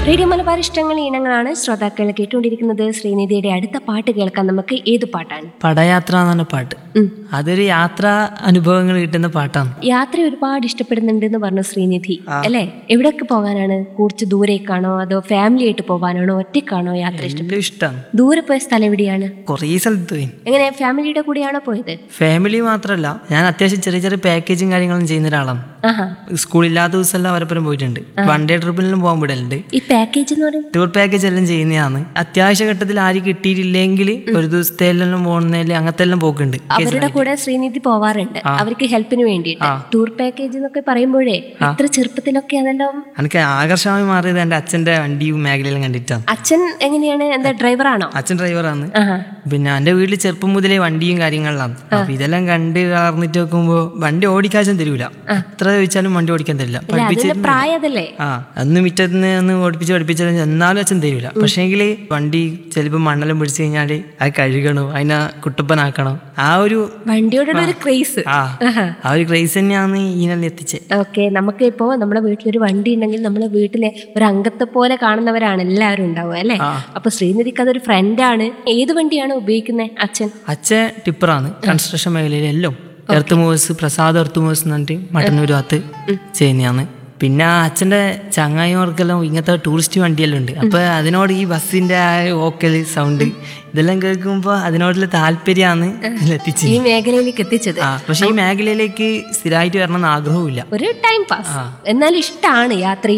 Radio Malabar ഇഷ്ടങ്ങൾ ഇനങ്ങളാണ് ശ്രോതാക്കൾ കേട്ടുകൊണ്ടിരിക്കുന്നത് ശ്രീനിധിയുടെ അടുത്ത പാട്ട് കേൾക്കാൻ നമുക്ക് ഏത് പാട്ടാണ് പടയാത്ര എന്നാണ് പാട്ട് ഉം. അതൊരു യാത്രാ അനുഭവങ്ങൾ കിട്ടുന്ന പാട്ടാണ് യാത്ര ഒരുപാട് ഇഷ്ടപ്പെടുന്നുണ്ട് എന്ന് പറഞ്ഞു ശ്രീനിധി അല്ലേ എവിടെയൊക്കെ പോകാനാണ് കുറച്ച് ദൂരേക്കാണോ അതോ ഫാമിലി ആയിട്ട് പോകാനാണോ ഒറ്റയ്ക്കാണോ യാത്ര ഇഷ്ടം എല്ലാം ഇഷ്ടമാണ് ദൂരെ പോയ സ്ഥലം എവിടെയാണ് കുറേ സ്ഥലത്ത് പോയി എങ്ങനെ ഫാമിലിയുടെ കൂടെയാണോ പോയത് ഫാമിലി മാത്രമല്ല ഞാൻ അത്യാവശ്യം ചെറിയ ചെറിയ പാക്കേജും കാര്യങ്ങളും ചെയ്യുന്ന ഒരാളാണ് ആഹാ സ്കൂളില്ലാത്ത ദിവസമെല്ലാം അവരപ്പുറം പോയിട്ടുണ്ട് വൺ ഡേ ട്രിപ്പിലെല്ലാം പോകാൻ വിടലുണ്ട് ഈ പാക്കേജ് എന്ന് പറയുന്നത് ടൂർ പാക്കേജ് എല്ലാം ചെയ്യുന്നതാണ് അത്യാവശ്യ ഘട്ടത്തിൽ ആരും കിട്ടിയിട്ടില്ലെങ്കിൽ ഒരു ദിവസത്തെ എല്ലാം പോകുന്നതിൽ അങ്ങനത്തെ എല്ലാം പോക്കുണ്ട് അവരുടെ കൂടെ ശ്രീനിധി പോവാറുണ്ട് അവർക്ക് ഹെൽപ്പിന് വേണ്ടിയിട്ട് ടൂർ പാക്കേജ് എന്നൊക്കെ പറയുമ്പോഴേ ഇത്ര ചെറുപ്പത്തിലൊക്കെ അതെല്ലാം എനിക്ക് ആകർഷമായി മാറിയത് എൻ്റെ അച്ഛൻ്റെ വണ്ടിയും മേഖലയിലും കണ്ടിട്ടാണ് അച്ഛൻ എങ്ങനെയാണ് എന്താ ഡ്രൈവറാണോ അച്ഛൻ ഡ്രൈവറാണ് ആഹാ പിന്നെ എൻ്റെ വീട്ടിൽ ചെറുപ്പം മുതലേ വണ്ടിയും കാര്യങ്ങളിലാണ് അപ്പൊ ഇതെല്ലാം കണ്ട് വളർന്നിട്ട് നോക്കുമ്പോ വണ്ടി ഓടിക്കാശം തരൂല എത്ര ചോദിച്ചാലും വണ്ടി ഓടിക്കാൻ തരില്ല പഠിപ്പിച്ച് അതിന്റെ പ്രായം അതല്ലേ ആ അന്ന് മുറ്റത്ത് ഒന്ന് ഓടിപ്പിച്ച് പഠിപ്പിച്ചാലും എന്നാലും അച്ഛൻ തരൂല പക്ഷേങ്കിൽ വണ്ടി ചിലപ്പോൾ മണ്ണെല്ലാം പിടിച്ചു കഴിഞ്ഞാൽ അത് കഴുകണം അതിനെ കുട്ടപ്പനാക്കണം ആ ഒരു വണ്ടിയോടുള്ള ഒരു ക്രേസ് ആ ആ ഒരു ക്രൈസ് തന്നെയാണ് ഈനെല്ലാം എത്തിച്ചത് ഓക്കെ നമുക്ക് ഇപ്പോ നമ്മുടെ വീട്ടിലൊരു വണ്ടി ഉണ്ടെങ്കിൽ നമ്മളെ വീട്ടിലെ ഒരു അംഗത്തെ പോലെ കാണുന്നവരാണ് എല്ലാവരും ഉണ്ടാവുക അല്ലേ അപ്പൊ ശ്രീനിധിക്ക് അതൊരു ഫ്രണ്ടാണ് ഏത് വണ്ടിയാണ് ഉപയോഗിക്കുന്നത് അച്ഛൻ അച്ഛൻ ടിപ്പറാണ് കൺസ്ട്രക്ഷൻ മേഖലയിലെല്ലാം earth movers Prasad earth movers എന്ന് പറഞ്ഞിട്ട് മട്ടന്നൂർ ഭാഗത്ത് ചെയ്യുന്നതാണ് പിന്നെ അച്ഛൻ്റെ ചങ്ങായിമാർക്കെല്ലാം ഇങ്ങനത്തെ ടൂറിസ്റ്റ് വണ്ടിയെല്ലാം ഉണ്ട് അപ്പൊ അതിനോട് ഈ ബസ്സിന്റെ ആ ഓക്കല് സൗണ്ട് ഇതെല്ലാം കേൾക്കുമ്പോൾ അതിനോടുള്ള താല്പര്യമാണ് ഇതിലെത്തിച്ച് ഈ മേഖലയിലേക്ക് എത്തിച്ചത് ആ പക്ഷെ ഈ മേഖലയിലേക്ക് സ്ഥിരമായിട്ട് വരണം എന്ന് ആഗ്രഹവുമില്ല ഒരു ടൈം പാസ് എന്നാൽ ഇഷ്ടമാണ് യാത്രയും